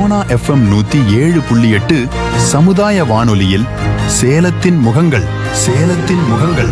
Sona FM நூத்தி ஏழு புள்ளி எட்டு சமுதாய வானொலியில் சேலத்தின் முகங்கள் சேலத்தின் முகங்கள்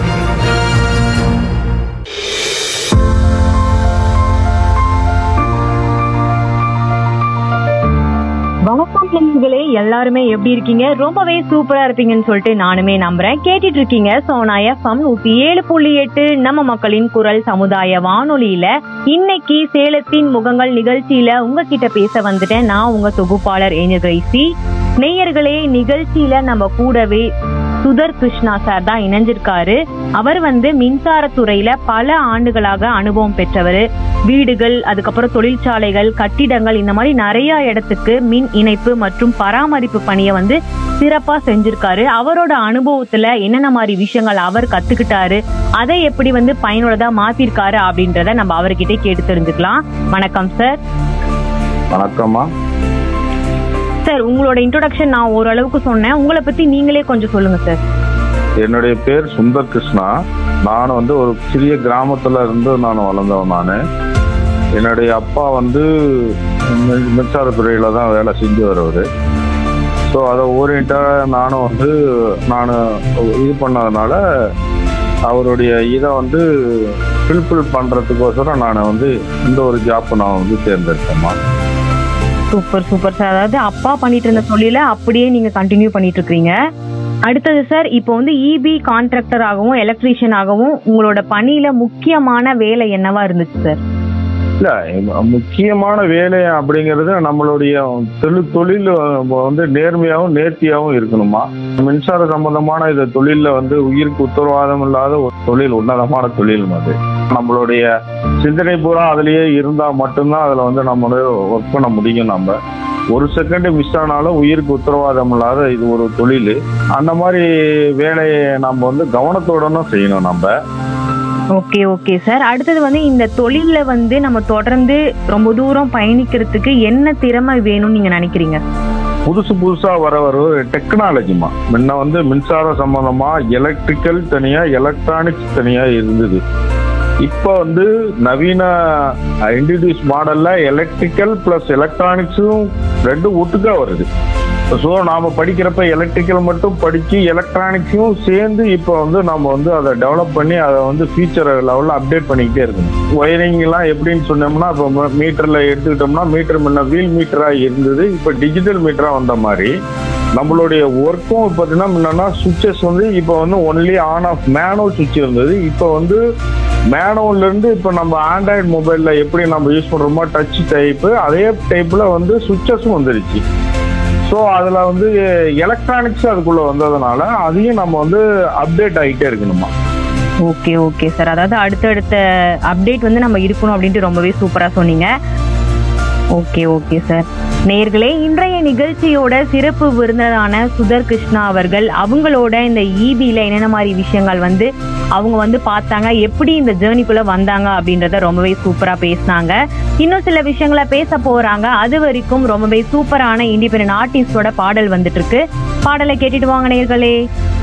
வணக்கம் நண்பர்களே எல்லாருமே எப்படி இருக்கீங்க ரொம்பவே சூப்பரா இருப்பீங்கன்னு சொல்லிட்டு நானுமே நம்புறேன் கேட்டுட்டு இருக்கீங்க சோனா எஃப்எம் நூத்தி ஏழு புள்ளி எட்டு நம்ம மக்களின் குரல் சமுதாய வானொலியில இன்னைக்கு சேலத்தின் முகங்கள் நிகழ்ச்சியில உங்ககிட்ட பேச வந்துட்டேன் நான் உங்க தொகுப்பாளர் ஏஞ்சல் கிரைசி நேயர்களே நிகழ்ச்சியில நம்ம கூடவே சுதர் கிருஷ்ணா சார் தான் இணைஞ்சிருக்காரு அவர் வந்து மின்சாரத்துறையில பல ஆண்டுகளாக அனுபவம் பெற்றவர் வீடுகள் அதுக்கப்புறம் தொழிற்சாலைகள் கட்டிடங்கள் இந்த மாதிரி நிறைய இடத்துக்கு மின் இணைப்பு மற்றும் பராமரிப்பு பணியை வந்து சிறப்பா செஞ்சிருக்காரு அவரோட அனுபவத்துல என்னென்ன மாதிரி விஷயங்கள் அவர் கத்துக்கிட்டாரு அதை எப்படி வந்து பயனுள்ளதா மாத்திருக்காரு அப்படின்றத நம்ம அவர்கிட்ட கேட்டு தெரிஞ்சுக்கலாம் வணக்கம் சார் வணக்கம்மா சார் உங்களோட இன்ட்ரோடக்ஷன் நான் ஓரளவுக்கு சொன்னேன் உங்களை பத்தி நீங்களே கொஞ்சம் சொல்லுங்க சார் என்னுடைய பேர் சுந்தர் கிருஷ்ணா நான் வந்து ஒரு சிறிய கிராமத்துல இருந்து நான் வளர்ந்தவன் நான் என்னுடைய அப்பா வந்து மி- மின்சாரத்துறையில தான் வேலை செஞ்சு வரவர் ஸோ அதை ஓரியண்டாக நானும் வந்து நான் இது பண்ணதுனால அவருடைய இதை வந்து ஃபில்ஃபில் பண்ணுறதுக்கோசரம் நான் வந்து இந்த ஒரு ஜாப் நான் வந்து தேர்ந்தெடுத்தேம்மா சூப்பர் சூப்பர் சார் அதாவது அப்பா பண்ணிட்டு இருந்த தொழில அப்படியே நீங்க கண்டினியூ பண்ணிட்டு இருக்கீங்க அடுத்தது சார் இப்போ வந்து இபி கான்ட்ராக்டர் ஆகவும் எலக்ட்ரீஷியன் ஆகவும் உங்களோட பணியில முக்கியமான வேலை என்னவா இருந்துச்சு சார் இல்ல ம- முக்கியமான வேலை அப்படிங்கிறது நம்மளுடைய தொழில் தொழில் வந்து நேர்மையாகவும் நேர்த்தியாகவும் இருக்கணுமா மின்சார சம்பந்தமான இந்த தொழில்ல வந்து உயிருக்கு உத்தரவாதம் இல்லாத ஒரு தொழில் உன்னதமான தொழில் அது நம்மளுடைய சிந்தனை பூரா அதுலயே இருந்தா மட்டும்தான் அதுல வந்து நம்ம ஒர்க் பண்ண முடியும் நம்ம ஒரு செகண்ட் மிஸ் ஆனாலும் உயிருக்கு உத்தரவாதம் இல்லாத இது ஒரு தொழில் அந்த மாதிரி வேலையை நம்ம வந்து கவனத்தோடனும் செய்யணும் நம்ம ஓகே ஓகே சார் அடுத்தது வந்து இந்த தொழில்ல வந்து நம்ம தொடர்ந்து ரொம்ப தூரம் பயணிக்கிறதுக்கு என்ன திறமை வேணும்னு நீங்க நினைக்கிறீங்க புதுசு புதுசா வர வர டெக்னாலஜிமா முன்ன வந்து மின்சார சம்பந்தமா எலக்ட்ரிக்கல் தனியா எலக்ட்ரானிக்ஸ் தனியா இருந்தது இப்போ வந்து நவீன இன்ட்ரடியூஸ் மாடல்ல எலக்ட்ரிக்கல் பிளஸ் எலக்ட்ரானிக்ஸும் ரெண்டும் ஒட்டுக்கா வருது ஸோ நாம படிக்கிறப்ப எலக்ட்ரிக்கல் மட்டும் படிச்சு எலக்ட்ரானிக்ஸும் சேர்ந்து இப்போ வந்து நம்ம வந்து அதை டெவலப் பண்ணி அதை வந்து ஃபியூச்சர் லெவலில் அப்டேட் பண்ணிக்கிட்டே இருக்கணும் ஒயரிங் எல்லாம் எப்படின்னு சொன்னோம்னா இப்போ மீட்டர்ல எடுத்துக்கிட்டோம்னா மீட்டர் முன்ன வீல் மீட்டரா இருந்தது இப்போ டிஜிட்டல் மீட்டரா வந்த மாதிரி நம்மளுடைய ஒர்க்கும் பார்த்தீங்கன்னா முன்னா சுவிட்சஸ் வந்து இப்போ வந்து ஒன்லி ஆன் ஆஃப் மேனோ சுவிட்ச் இருந்தது இப்போ வந்து மேனோல இருந்து இப்போ நம்ம ஆண்ட்ராய்டு மொபைல்ல எப்படி நம்ம யூஸ் பண்றோமோ டச் டைப்பு அதே டைப்ல வந்து சுவிட்சஸும் வந்துருச்சு ஸோ அதில் வந்து எலக்ட்ரானிக்ஸ் அதுக்குள்ள வந்ததுனால அதையும் நம்ம வந்து அப்டேட் ஆகிட்டே இருக்கணுமா ஓகே ஓகே சார் அதாவது அடுத்தடுத்த அப்டேட் வந்து நம்ம இருக்கணும் அப்படின்ட்டு ரொம்பவே சூப்பரா சொன்னீங்க ஓகே ஓகே சார் நேர்களே இன்றைய நிகழ்ச்சியோட சிறப்பு விருந்தினரான சுதர் கிருஷ்ணா அவர்கள் அவங்களோட இந்த ஈபியில என்னென்ன மாதிரி விஷயங்கள் வந்து அவங்க வந்து பார்த்தாங்க எப்படி இந்த ஜேர்னிக்குள்ள வந்தாங்க அப்படின்றத ரொம்பவே சூப்பரா பேசினாங்க இன்னும் சில விஷயங்களை பேச போறாங்க அது வரைக்கும் ரொம்பவே சூப்பரான இண்டிபெண்டன்ட் ஆர்டிஸ்டோட பாடல் வந்துட்டு இருக்கு பாடலை கேட்டுட்டு வாங்க நேர்களே